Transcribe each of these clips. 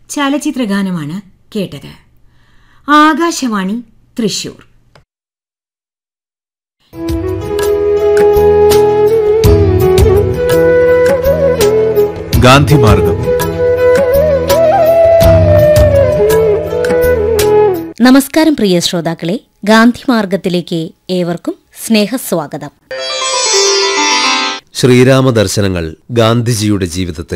ചലച്ചിത്രഗാനമാണ് കേട്ടത് ആകാശവാണി തൃശൂർ ഗാന്ധിമാർഗം നമസ്കാരം പ്രിയ ശ്രോതാക്കളെ ഗാന്ധി മാർഗത്തിലേക്ക് ഏവർക്കും സ്നേഹസ്വാഗതം ശ്രീരാമ ദർശനങ്ങൾ ഗാന്ധിജിയുടെ ജീവിതത്തിൽ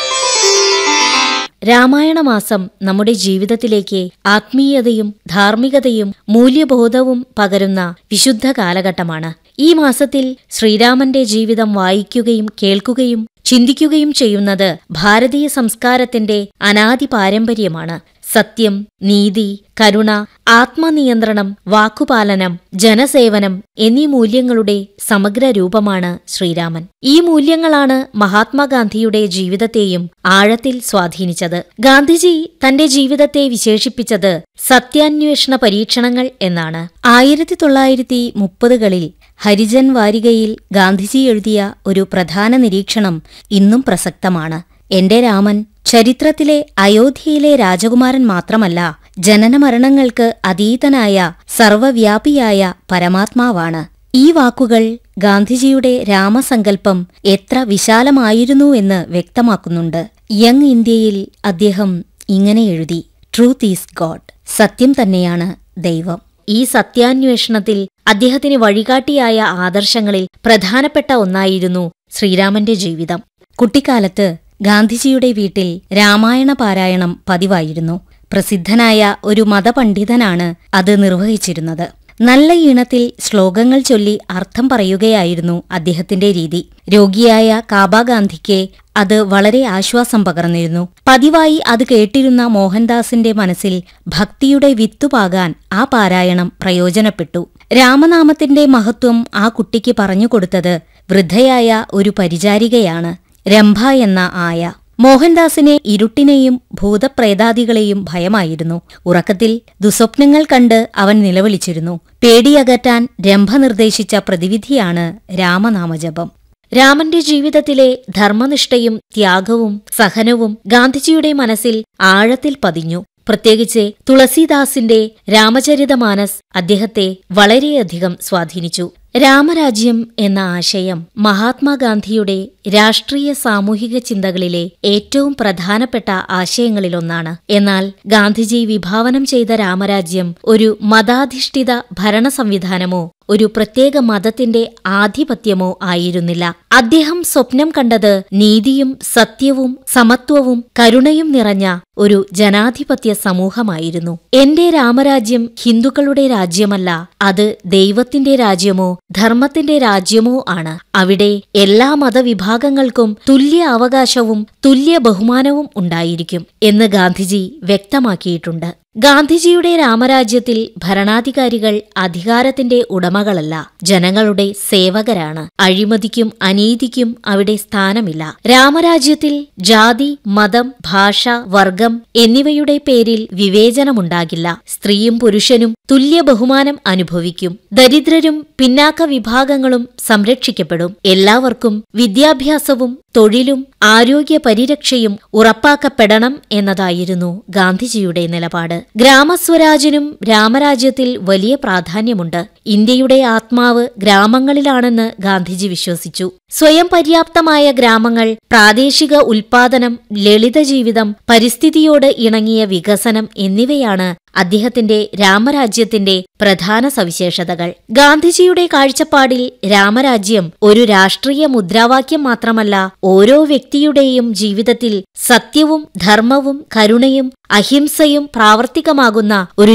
രാമായണ മാസം നമ്മുടെ ജീവിതത്തിലേക്ക് ആത്മീയതയും ധാർമ്മികതയും മൂല്യബോധവും പകരുന്ന വിശുദ്ധ കാലഘട്ടമാണ് ഈ മാസത്തിൽ ശ്രീരാമന്റെ ജീവിതം വായിക്കുകയും കേൾക്കുകയും ചിന്തിക്കുകയും ചെയ്യുന്നത് ഭാരതീയ സംസ്കാരത്തിന്റെ അനാദി പാരമ്പര്യമാണ് സത്യം നീതി കരുണ ആത്മനിയന്ത്രണം വാക്കുപാലനം ജനസേവനം എന്നീ മൂല്യങ്ങളുടെ സമഗ്ര രൂപമാണ് ശ്രീരാമൻ ഈ മൂല്യങ്ങളാണ് മഹാത്മാഗാന്ധിയുടെ ജീവിതത്തെയും ആഴത്തിൽ സ്വാധീനിച്ചത് ഗാന്ധിജി തന്റെ ജീവിതത്തെ വിശേഷിപ്പിച്ചത് സത്യാന്വേഷണ പരീക്ഷണങ്ങൾ എന്നാണ് ആയിരത്തി തൊള്ളായിരത്തി മുപ്പതുകളിൽ ഹരിജൻ വാരികയിൽ ഗാന്ധിജി എഴുതിയ ഒരു പ്രധാന നിരീക്ഷണം ഇന്നും പ്രസക്തമാണ് എന്റെ രാമൻ ചരിത്രത്തിലെ അയോധ്യയിലെ രാജകുമാരൻ മാത്രമല്ല ജനനമരണങ്ങൾക്ക് അതീതനായ സർവവ്യാപിയായ പരമാത്മാവാണ് ഈ വാക്കുകൾ ഗാന്ധിജിയുടെ രാമസങ്കല്പം എത്ര വിശാലമായിരുന്നു എന്ന് വ്യക്തമാക്കുന്നുണ്ട് യങ് ഇന്ത്യയിൽ അദ്ദേഹം ഇങ്ങനെ എഴുതി ട്രൂത്ത് ഈസ് ഗോഡ് സത്യം തന്നെയാണ് ദൈവം ഈ സത്യാന്വേഷണത്തിൽ അദ്ദേഹത്തിന് വഴികാട്ടിയായ ആദർശങ്ങളിൽ പ്രധാനപ്പെട്ട ഒന്നായിരുന്നു ശ്രീരാമന്റെ ജീവിതം കുട്ടിക്കാലത്ത് ഗാന്ധിജിയുടെ വീട്ടിൽ രാമായണ പാരായണം പതിവായിരുന്നു പ്രസിദ്ധനായ ഒരു മതപണ്ഡിതനാണ് അത് നിർവഹിച്ചിരുന്നത് നല്ല ഈണത്തിൽ ശ്ലോകങ്ങൾ ചൊല്ലി അർത്ഥം പറയുകയായിരുന്നു അദ്ദേഹത്തിന്റെ രീതി രോഗിയായ കാബാഗാന്ധിക്ക് അത് വളരെ ആശ്വാസം പകർന്നിരുന്നു പതിവായി അത് കേട്ടിരുന്ന മോഹൻദാസിന്റെ മനസ്സിൽ ഭക്തിയുടെ വിത്തുപാകാൻ ആ പാരായണം പ്രയോജനപ്പെട്ടു രാമനാമത്തിന്റെ മഹത്വം ആ കുട്ടിക്ക് പറഞ്ഞുകൊടുത്തത് വൃദ്ധയായ ഒരു പരിചാരികയാണ് രംഭ എന്ന ആയ മോഹൻദാസിനെ ഇരുട്ടിനെയും ഭൂതപ്രേതാദികളെയും ഭയമായിരുന്നു ഉറക്കത്തിൽ ദുസ്വപ്നങ്ങൾ കണ്ട് അവൻ നിലവിളിച്ചിരുന്നു പേടിയകറ്റാൻ രംഭ നിർദ്ദേശിച്ച പ്രതിവിധിയാണ് രാമനാമജപം രാമന്റെ ജീവിതത്തിലെ ധർമ്മനിഷ്ഠയും ത്യാഗവും സഹനവും ഗാന്ധിജിയുടെ മനസ്സിൽ ആഴത്തിൽ പതിഞ്ഞു പ്രത്യേകിച്ച് തുളസീദാസിന്റെ രാമചരിതമാനസ് അദ്ദേഹത്തെ വളരെയധികം സ്വാധീനിച്ചു രാമരാജ്യം എന്ന ആശയം മഹാത്മാഗാന്ധിയുടെ രാഷ്ട്രീയ സാമൂഹിക ചിന്തകളിലെ ഏറ്റവും പ്രധാനപ്പെട്ട ആശയങ്ങളിലൊന്നാണ് എന്നാൽ ഗാന്ധിജി വിഭാവനം ചെയ്ത രാമരാജ്യം ഒരു മതാധിഷ്ഠിത ഭരണ സംവിധാനമോ ഒരു പ്രത്യേക മതത്തിന്റെ ആധിപത്യമോ ആയിരുന്നില്ല അദ്ദേഹം സ്വപ്നം കണ്ടത് നീതിയും സത്യവും സമത്വവും കരുണയും നിറഞ്ഞ ഒരു ജനാധിപത്യ സമൂഹമായിരുന്നു എന്റെ രാമരാജ്യം ഹിന്ദുക്കളുടെ രാജ്യമല്ല അത് ദൈവത്തിന്റെ രാജ്യമോ ധർമ്മത്തിന്റെ രാജ്യമോ ആണ് അവിടെ എല്ലാ മതവിഭാഗങ്ങൾക്കും തുല്യ അവകാശവും തുല്യ ബഹുമാനവും ഉണ്ടായിരിക്കും എന്ന് ഗാന്ധിജി വ്യക്തമാക്കിയിട്ടുണ്ട് ഗാന്ധിജിയുടെ രാമരാജ്യത്തിൽ ഭരണാധികാരികൾ അധികാരത്തിന്റെ ഉടമകളല്ല ജനങ്ങളുടെ സേവകരാണ് അഴിമതിക്കും അനീതിക്കും അവിടെ സ്ഥാനമില്ല രാമരാജ്യത്തിൽ ജാതി മതം ഭാഷ വർഗം എന്നിവയുടെ പേരിൽ വിവേചനമുണ്ടാകില്ല സ്ത്രീയും പുരുഷനും തുല്യ ബഹുമാനം അനുഭവിക്കും ദരിദ്രരും പിന്നാക്ക വിഭാഗങ്ങളും സംരക്ഷിക്കപ്പെടും എല്ലാവർക്കും വിദ്യാഭ്യാസവും തൊഴിലും ആരോഗ്യ പരിരക്ഷയും ഉറപ്പാക്കപ്പെടണം എന്നതായിരുന്നു ഗാന്ധിജിയുടെ നിലപാട് ഗ്രാമസ്വരാജിനും രാമരാജ്യത്തിൽ വലിയ പ്രാധാന്യമുണ്ട് ഇന്ത്യയുടെ ആത്മാവ് ഗ്രാമങ്ങളിലാണെന്ന് ഗാന്ധിജി വിശ്വസിച്ചു സ്വയം പര്യാപ്തമായ ഗ്രാമങ്ങൾ പ്രാദേശിക ഉൽപാദനം ലളിത ജീവിതം പരിസ്ഥിതിയോട് ഇണങ്ങിയ വികസനം എന്നിവയാണ് അദ്ദേഹത്തിന്റെ രാമരാജ്യത്തിന്റെ പ്രധാന സവിശേഷതകൾ ഗാന്ധിജിയുടെ കാഴ്ചപ്പാടിൽ രാമരാജ്യം ഒരു രാഷ്ട്രീയ മുദ്രാവാക്യം മാത്രമല്ല ഓരോ വ്യക്തിയുടെയും ജീവിതത്തിൽ സത്യവും ധർമ്മവും കരുണയും അഹിംസയും പ്രാവർത്തികമാകുന്ന ഒരു